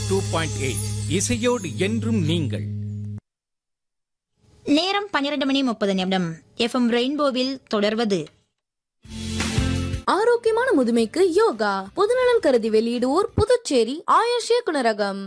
two point eight இசையோடு என்றும் நீங்கள் நேரம் பன்னிரண்டு மணி முப்பது நிமிடம் எஃப்எம் ரெயின்போவில் தொடர்வது ஆரோக்கியமான முதுமைக்கு யோகா பொதுநலன் கருதி வெளியிடுவோர் புதுச்சேரி ஆயுஷ் இயக்குனரகம்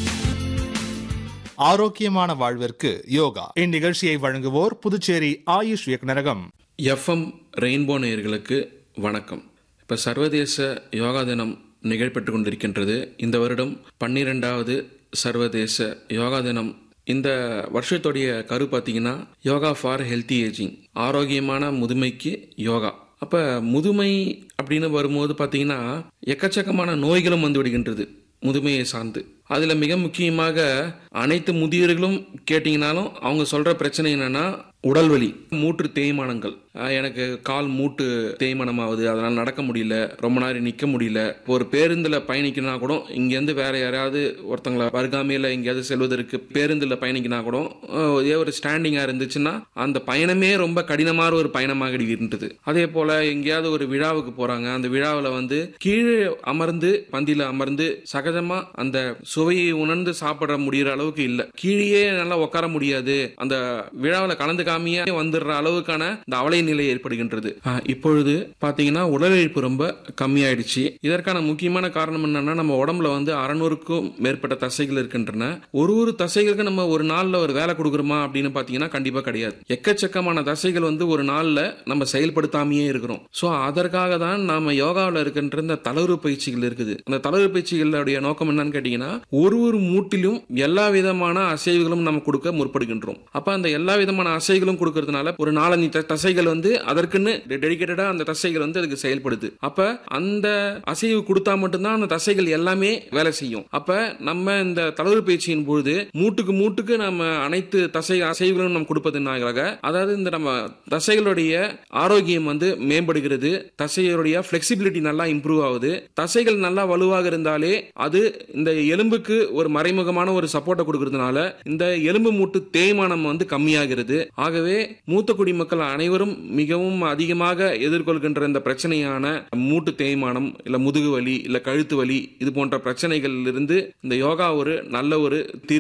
ஆரோக்கியமான வாழ்விற்கு யோகா இந்நிகழ்ச்சியை வழங்குவோர் புதுச்சேரி ஆயுஷ் இயக்குநரகம் எஃப்எம் ரெயின்போ நேயர்களுக்கு வணக்கம் இப்போ சர்வதேச யோகா தினம் நிகழ்பெற்று கொண்டிருக்கின்றது இந்த வருடம் பன்னிரெண்டாவது சர்வதேச யோகா தினம் இந்த வருஷத்துடைய கரு பார்த்தீங்கன்னா யோகா ஃபார் ஹெல்த்தி ஏஜிங் ஆரோக்கியமான முதுமைக்கு யோகா அப்போ முதுமை அப்படின்னு வரும்போது பார்த்தீங்கன்னா எக்கச்சக்கமான நோய்களும் வந்து விடுகின்றது முதுமையை சார்ந்து அதில் மிக முக்கியமாக அனைத்து முதியவர்களும் கேட்டிங்கனாலும் அவங்க சொல்கிற பிரச்சனை என்னன்னா உடல் வலி மூட்டு தேய்மானங்கள் அஹ் எனக்கு கால் மூட்டு தேய்மானம் ஆகுது அதனால் நடக்க முடியல ரொம்ப நேரம் நிற்க முடியல இப்போ ஒரு பேருந்தில் பயணிக்கணும்னா கூட இங்கேருந்து வேற யாராவது ஒருத்தங்கள வருகாமையில் எங்கேயாவது செல்வதற்கு பேருந்தில் பயணிக்கினா கூட அஹ் இதே ஒரு ஸ்டாண்டிங்காக இருந்துச்சுன்னா அந்த பயணமே ரொம்ப கடினமான ஒரு பயணமாக இருந்தது அதே போல் எங்கேயாவது ஒரு விழாவுக்கு போகிறாங்க அந்த விழாவில் வந்து கீழே அமர்ந்து பந்தியில் அமர்ந்து சகஜமாக அந்த சுவையை உணர்ந்து சாப்பிட முடிகிற அளவுக்கு இல்லை கீழே நல்லா உட்கார முடியாது அந்த விழாவில் கலந்துக்காமையே வந்துடுற அளவுக்கான இந்த அவலை நிலை ஏற்படுகின்றது ஆஹ் இப்பொழுது பாத்தீங்கன்னா உடல் இழப்பு ரொம்ப கம்மியாயிடுச்சு இதற்கான முக்கியமான காரணம் என்னன்னா நம்ம உடம்புல வந்து அறநூறுக்கும் மேற்பட்ட தசைகள் இருக்கின்றன ஒரு ஒரு தசைகளுக்கு நம்ம ஒரு நாள்ல ஒரு வேலை கொடுக்குறோமா அப்படின்னு பாத்தீங்கன்னா கண்டிப்பா கிடையாது எக்கச்சக்கமான தசைகள் வந்து ஒரு நாள்ல நம்ம செயல்படுத்தாமையே இருக்கிறோம் சோ அதற்காக தான் நாம யோகாவில் இருக்கின்ற இந்த தளர்வு பயிற்சிகள் இருக்குது அந்த தளர்வு பயிற்சிகளுடைய நோக்கம் என்னன்னு கேட்டீங்கன்னா ஒரு ஒரு மூட்டிலும் எல்லா விதமான அசைவுகளும் நம்ம கொடுக்க முற்படுகின்றோம் அப்ப அந்த எல்லா விதமான அசைகளும் கொடுக்கறதுனால ஒரு நாலஞ்சு த- தசைகள் வந்து அதற்குன்னு டெடிகேட்டடா அந்த தசைகள் வந்து அதுக்கு செயல்படுது அப்ப அந்த அசைவு கொடுத்தா மட்டும்தான் அந்த தசைகள் எல்லாமே வேலை செய்யும் அப்ப நம்ம இந்த தளர்வு பயிற்சியின் பொழுது மூட்டுக்கு மூட்டுக்கு நம்ம அனைத்து தசை அசைவுகளும் நம்ம கொடுப்பதுனாக அதாவது இந்த நம்ம தசைகளுடைய ஆரோக்கியம் வந்து மேம்படுகிறது தசைகளுடைய பிளெக்சிபிலிட்டி நல்லா இம்ப்ரூவ் ஆகுது தசைகள் நல்லா வலுவாக இருந்தாலே அது இந்த எலும்புக்கு ஒரு மறைமுகமான ஒரு சப்போர்ட்டை கொடுக்கறதுனால இந்த எலும்பு மூட்டு தேய்மானம் வந்து கம்மியாகிறது ஆகவே மூத்த குடிமக்கள் அனைவரும் மிகவும் அதிகமாக எதிர்கொள்கின்ற இந்த பிரச்சனையான மூட்டு தேய்மானம் இல்ல முதுகு வலி இல்ல கழுத்து வலி இது போன்ற பிரச்சனைகளிலிருந்து இந்த யோகா ஒரு நல்ல ஒரு தீர்வு